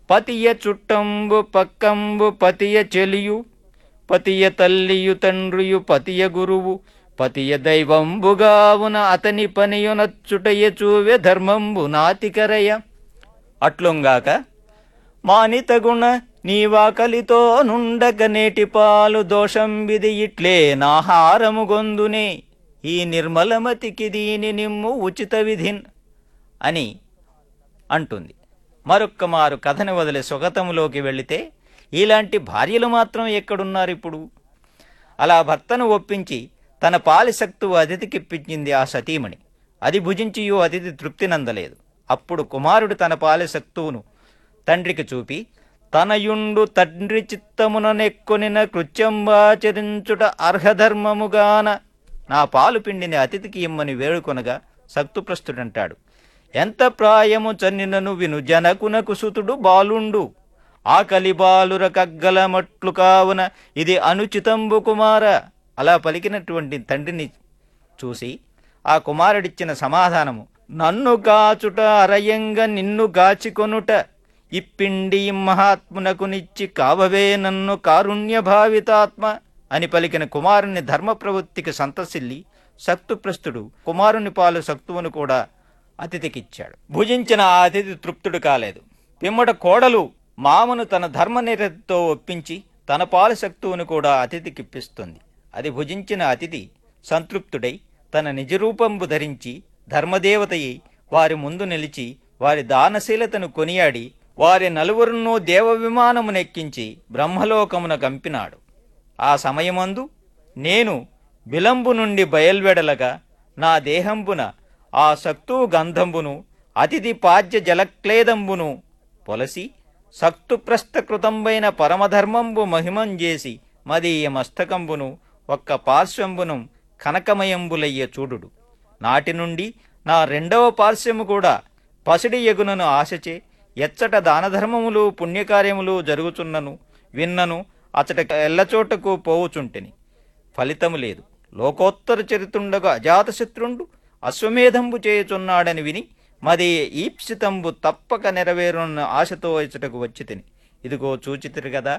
పతియ చుట్టంబు పక్కంబు పతియ చెలియు పతియ తల్లియు తండ్రియు పతియ గురువు పతియ దైవంబుగావున అతని పనియునచ్చుటయ చూవె ధర్మంబు నాతికరయ అట్లుంగాక మానితగుణ నీవాకలితో నుండక నేటి పాలు దోషం విధి ఇట్లే నాహారము గొందునే ఈ నిర్మలమతికి దీని నిమ్ము ఉచిత విధిన్ అని అంటుంది మరొక్క మారు కథను వదిలి స్వగతములోకి వెళితే ఇలాంటి భార్యలు మాత్రం ఎక్కడున్నారు ఇప్పుడు అలా భర్తను ఒప్పించి తన పాలి సక్తువు అతిథికిప్పించింది ఆ సతీమణి అది భుజించియు అతిథి తృప్తి నందలేదు అప్పుడు కుమారుడు తన పాలి సక్తువును తండ్రికి చూపి తనయుండు తండ్రి చిత్తమున నెక్కొనిన కృత్యంబాచరించుట అర్హధర్మముగాన నా పాలు పిండిని అతిథికి ఇమ్మని వేడుకొనగా సక్తుప్రస్తుడంటాడు ఎంత ప్రాయము చన్నినను విను జనకునకు సుతుడు బాలుండు ఆకలి బాలుర కగ్గలమట్లు కావున ఇది అనుచితంబు కుమార అలా పలికినటువంటి తండ్రిని చూసి ఆ కుమారుడిచ్చిన సమాధానము నన్ను గాచుట అరయంగ నిన్ను గాచికొనుట ఇప్పిండి మహాత్మునకు నిచ్చి కావవే నన్ను కారుణ్య భావితాత్మ అని పలికిన కుమారుని ధర్మ ప్రవృత్తికి సంతసిల్లి సక్తుప్రస్తుడు కుమారుని పాలు సక్తువును కూడా అతిథికిచ్చాడు భుజించిన ఆ అతిథి తృప్తుడు కాలేదు పిమ్మట కోడలు మామను తన ధర్మనిరతితో ఒప్పించి తన పాలు సక్తువును కూడా అతిథికిప్పిస్తుంది అది భుజించిన అతిథి సంతృప్తుడై తన నిజరూపంబు ధరించి ధర్మదేవతయి వారి ముందు నిలిచి వారి దానశీలతను కొనియాడి వారి నలుగురును దేవ విమానమునెక్కించి బ్రహ్మలోకమున కంపినాడు ఆ సమయమందు నేను విలంబు నుండి బయల్వెడలగా నా దేహంబున ఆ సక్తు గంధంబును అతిథి పాద్య జలక్లేదంబును పొలసి సక్తుప్రస్థకృతంబైన పరమధర్మంబు మహిమంజేసి మదీయ మస్తకంబును ఒక్క పార్శ్వంబును కనకమయంబులయ్య చూడుడు నాటి నుండి నా రెండవ పార్శ్వము కూడా పసిడి ఎగునను ఆశచే ఎచ్చట దానధర్మములు పుణ్యకార్యములు జరుగుచున్నను విన్నను అచట ఎల్లచోటకు పోవుచుంటిని ఫలితము లేదు లోకోత్తర చరితుండగా అజాతశత్రుండు అశ్వమేధంబు చేయుచున్నాడని విని మది ఈప్సితంబు తప్పక నెరవేరున్న ఆశతో ఇచ్చటకు వచ్చి తిని ఇదిగో చూచితిరు కదా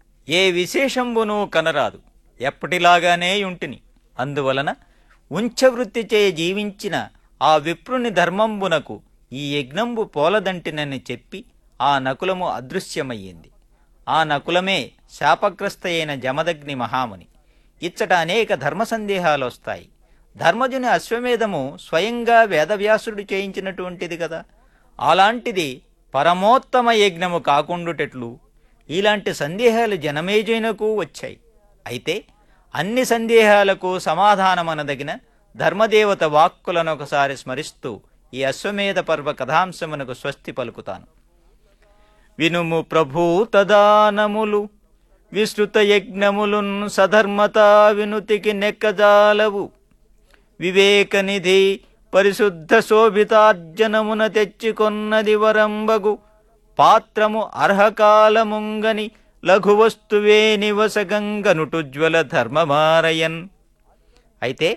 ఏ విశేషంబును కనరాదు ఎప్పటిలాగానే యుంటిని అందువలన ఉంచవృత్తిచే జీవించిన ఆ విప్రుని ధర్మంబునకు ఈ యజ్ఞంబు పోలదంటినని చెప్పి ఆ నకులము అదృశ్యమయ్యింది ఆ నకులమే శాపగ్రస్త అయిన జమదగ్ని మహాముని ఇచ్చట అనేక ధర్మ సందేహాలు వస్తాయి ధర్మజుని అశ్వమేధము స్వయంగా వేదవ్యాసుడు చేయించినటువంటిది కదా అలాంటిది పరమోత్తమ యజ్ఞము కాకుండుటెట్లు ఇలాంటి సందేహాలు జనమేజైనకు వచ్చాయి అయితే అన్ని సందేహాలకు సమాధానమనదగిన ధర్మదేవత వాక్కులను ఒకసారి స్మరిస్తూ ఈ అశ్వమేధ పర్వ కథాంశమునకు స్వస్తి పలుకుతాను వినుము ప్రభూతదానములు విస్తృత యజ్ఞములున్ సధర్మతా వినుతికి నెక్కజాలవు వివేకనిధి పరిశుద్ధ శోభితార్జనమున తెచ్చికొన్నది వరంబగు పాత్రము అర్హకాలముంగని లఘువస్తువే నివసగంగనుటుజ్వల ధర్మమారయన్ అయితే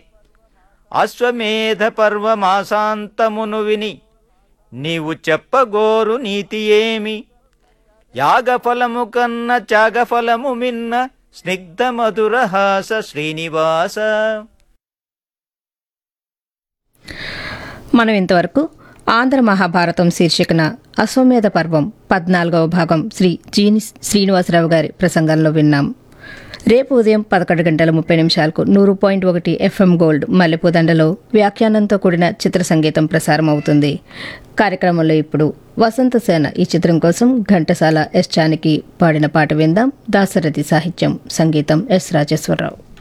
అశ్వమేధ పర్వమాసాంతమును విని నీవు చెప్పగోరు నీతి ఏమి యాగఫలము కన్న త్యాగఫలము మిన్న స్నిగ్ధ మధురహాస శ్రీనివాస మనం ఇంతవరకు ఆంధ్ర మహాభారతం శీర్షికన అశ్వమేధ పర్వం పద్నాలుగవ భాగం శ్రీ జీని శ్రీనివాసరావు గారి ప్రసంగంలో విన్నాం రేపు ఉదయం పదకొండు గంటల ముప్పై నిమిషాలకు నూరు పాయింట్ ఒకటి ఎఫ్ఎం గోల్డ్ మల్లెపూదండలో వ్యాఖ్యానంతో కూడిన చిత్ర సంగీతం ప్రసారం అవుతుంది కార్యక్రమంలో ఇప్పుడు వసంత సేన ఈ చిత్రం కోసం ఘంటసాల ఎస్ చానికి పాడిన పాట విందాం దాసరథి సాహిత్యం సంగీతం ఎస్ రాజేశ్వరరావు